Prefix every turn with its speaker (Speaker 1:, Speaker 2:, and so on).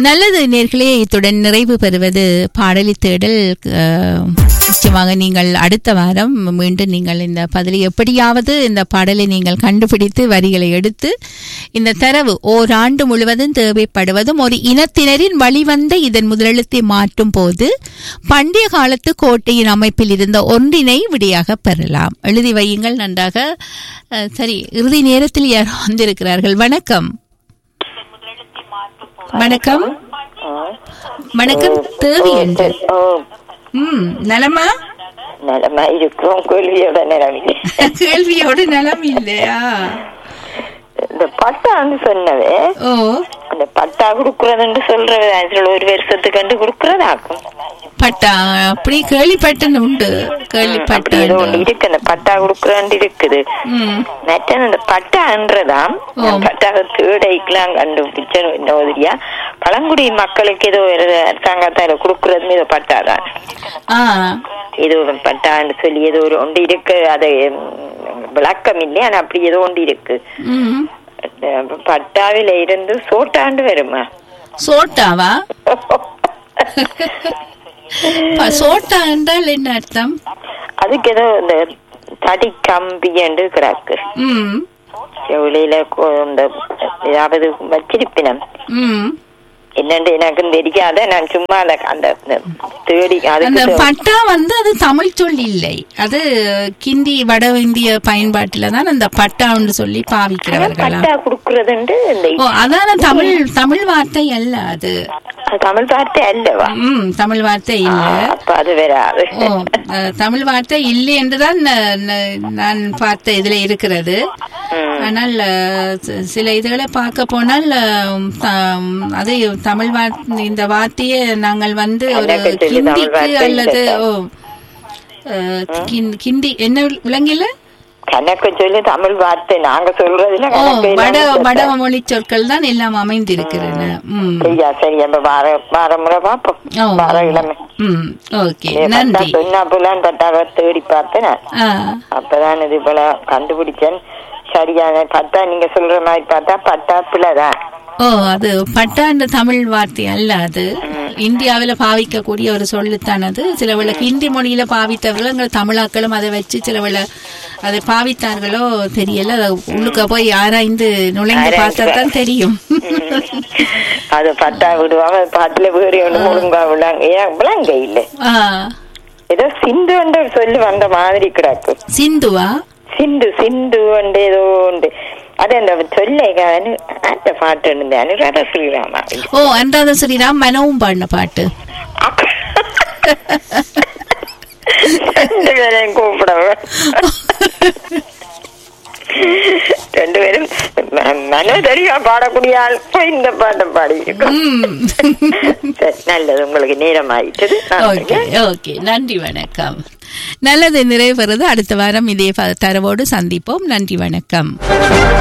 Speaker 1: நல்லது நேர்களே இத்துடன் நிறைவு பெறுவது பாடலி தேடல் அஹ், நிச்சயமாக நீங்கள் அடுத்த வாரம் மீண்டும் நீங்கள் இந்த பதிலை எப்படியாவது இந்த பாடலை நீங்கள் கண்டுபிடித்து வரிகளை எடுத்து இந்த தரவு ஓராண்டு முழுவதும் தேவைப்படுவதும் ஒரு இனத்தினரின் வழிவந்த இதன் முதலெழுத்தை மாற்றும் போது பண்டைய காலத்து கோட்டையின் அமைப்பில் இருந்த ஒன்றினை விடியாக பெறலாம் எழுதி வையுங்கள் நன்றாக அஹ், சரி இறுதி நேரத்தில் யாரோ வந்திருக்கிறார்கள் வணக்கம் வணக்கம் வணக்கம் தேவி என்று
Speaker 2: ஓ
Speaker 1: ம் நலமா
Speaker 2: நிலமா இருக்கும் கேள்வியோட நிலமில்லை
Speaker 1: கேள்வியோட நலம் இல்லையா
Speaker 2: இந்த பட்டான்னு சொன்னவே
Speaker 1: ஓ
Speaker 2: அந்த பட்டா கொடுக்கறதுன்னு சொல்றது அதுல ஒரு வருஷத்துக்கு கண்டு கொடுக்கறதாக்கும்
Speaker 1: பட்டா அப்படி கேள்விப்பட்டது உண்டு
Speaker 2: அப்படி
Speaker 1: கேள்விப்பட்டது
Speaker 2: ஏதோ ஒண்ணு இருக்கு அந்த பட்டா கொடுக்கறான்னு இருக்குது
Speaker 1: ம்
Speaker 2: மற்ற அந்த பட்டான்றதாம்
Speaker 1: ஓ.
Speaker 2: பட்டாவை தேடைக்கெல்லாம் கண்டுபிடிச்ச மாதிரியா பழங்குடி மக்களுக்கு ஏதோ ஒரு அரசாங்கத்தால கொடுக்கறதுன்னு ஏதோ பட்டாதான்
Speaker 1: ஆ
Speaker 2: ஏதோ ஒரு பட்டான்னு சொல்லி ஏதோ ஒரு ஒன்று இருக்கு அது ம், விளக்கம் இல்லை ஆனா அப்படி ஏதோ ஒன்று இருக்கு
Speaker 1: ம்
Speaker 2: அந்த பட்டாவில இருந்து சோட்டாண்டு வருமா
Speaker 1: சோட்டாவா ப- சோட்டா என்றால் என்ன அர்த்தம்
Speaker 2: அதுக்கு ஏதோ இந்த தடி கம்பி என்று கிடக்கு
Speaker 1: ம்
Speaker 2: செவிலியில கொ- இந்த ஏதாவது வச்சிருப்பினம்
Speaker 1: ம்
Speaker 2: என்னன்னு எனக்கும் தெரியாத நான் சும்மா அந்த அந்த அந்த தேடி
Speaker 1: அந்த
Speaker 2: அதுக்கு
Speaker 1: பட்டா வந்து அது தமிழ் சொல் இல்லை அது கிண்டி வட இந்திய பயன்பாட்டில தான் அந்த பட்டான்னு சொல்லி பாவிக்கிறவர்களா
Speaker 2: பட்டா குடுக்கறதுண்டு இந்த
Speaker 1: ஓ அதான தமிழ் தமிழ் வார்த்தை அல்ல அது
Speaker 2: அது தமிழ் வார்த்தை அல்லவா
Speaker 1: ம் தமிழ் வார்த்தை
Speaker 2: ஆ,
Speaker 1: இல்ல
Speaker 2: அப்ப அது வராது
Speaker 1: ஓ அஹ், தமிழ் வார்த்தை இல்லை என்றுதான் ந- ந- நான் பார்த்த இதுல இருக்கிறது
Speaker 2: ம்.
Speaker 1: ஆனால் அஹ், சி- சில இதுகளை பார்க்க போனால் அஹ், த- அது தமிழ் வார்த்தை இந்த வார்த்தையை நாங்கள் வந்து ஒரு
Speaker 2: எனக்கு தெரியும், தமிழ்
Speaker 1: கிண்டிக்கு
Speaker 2: வார்த்தை
Speaker 1: அல்லது
Speaker 2: இல்லை.
Speaker 1: ஓ அஹ், கிண்- கிண்டி என்ன விளங்கில
Speaker 2: கணக்கு சொல்லி தமிழ் வார்த்தை நாங்க சொல்றதுல
Speaker 1: ஓ
Speaker 2: கணக்கு
Speaker 1: வட
Speaker 2: இல்லாம
Speaker 1: வட மொழி சொற்கள் தான் எல்லாம் அமைந்திருக்கிறது ம்
Speaker 2: சரியா சரி அப்ப வார வார முறை பாப்போம்
Speaker 1: ஓ
Speaker 2: வார கிழமை
Speaker 1: ம் ஓகே
Speaker 2: ஏ,
Speaker 1: நன்றி
Speaker 2: பட்டா சொன்னா போலாம் பட்டாவை தேடி பார்த்தேன் நான்.
Speaker 1: ஆ
Speaker 2: அப்பதான் இது போல கண்டுபிடிச்சேன் சரியான பட்டா நீங்க சொல்ற மாதிரி பார்த்தா பட்டா பிள்ளைதான்
Speaker 1: ஓ அது பட்டாண்ட தமிழ் வார்த்தை அல்ல அது இந்தியாவில் பாவிக்கக்கூடிய ஒரு சொல்லுத்தான் அது சில வேளை ஹிந்தி மொழியில பாவித்தவர்கள் எங்கள் தமிழாக்களும் அதை வச்சு சில வேளை அதை பாவித்தார்களோ தெரியல அதை உள்ளுக்க போய் ஆராய்ந்து நுழைந்து பார்த்தா தான் தெரியும்
Speaker 2: அது பட்டா விடுவாங்க பாட்டுல வேறு ஒண்ணு முழுங்கா விழாங்க ஏன் விளங்க இல்ல
Speaker 1: ஆ
Speaker 2: ஏதோ சிந்து என்று சொல்லி வந்த மாதிரி கிடக்கு
Speaker 1: சிந்துவா
Speaker 2: சிந்து சிந்து உண்டு ஏதோ உண்டு அது அந்த சொல்லை அந்த பாட்டு இருந்தேன் அனுராதா ஸ்ரீராமா
Speaker 1: ஓ அன்றாத ஸ்ரீராம் மனவும் பாடின பாட்டு
Speaker 2: ரெண்டு பேரையும் கூப்பிடுவேன் ரெண்டு பேரும் ம- மனோ தெரியா பாடக்கூடிய ஆள் போய் இந்த பாட்டை பாடி
Speaker 1: ம்.
Speaker 2: சரி நல்லது உங்களுக்கு நேரம் ஆயிட்டது
Speaker 1: ஓகே ஓகே நன்றி வணக்கம் நல்லது நிறைவு பெறுது அடுத்த வாரம் இதே ப- தரவோடு சந்திப்போம் நன்றி வணக்கம்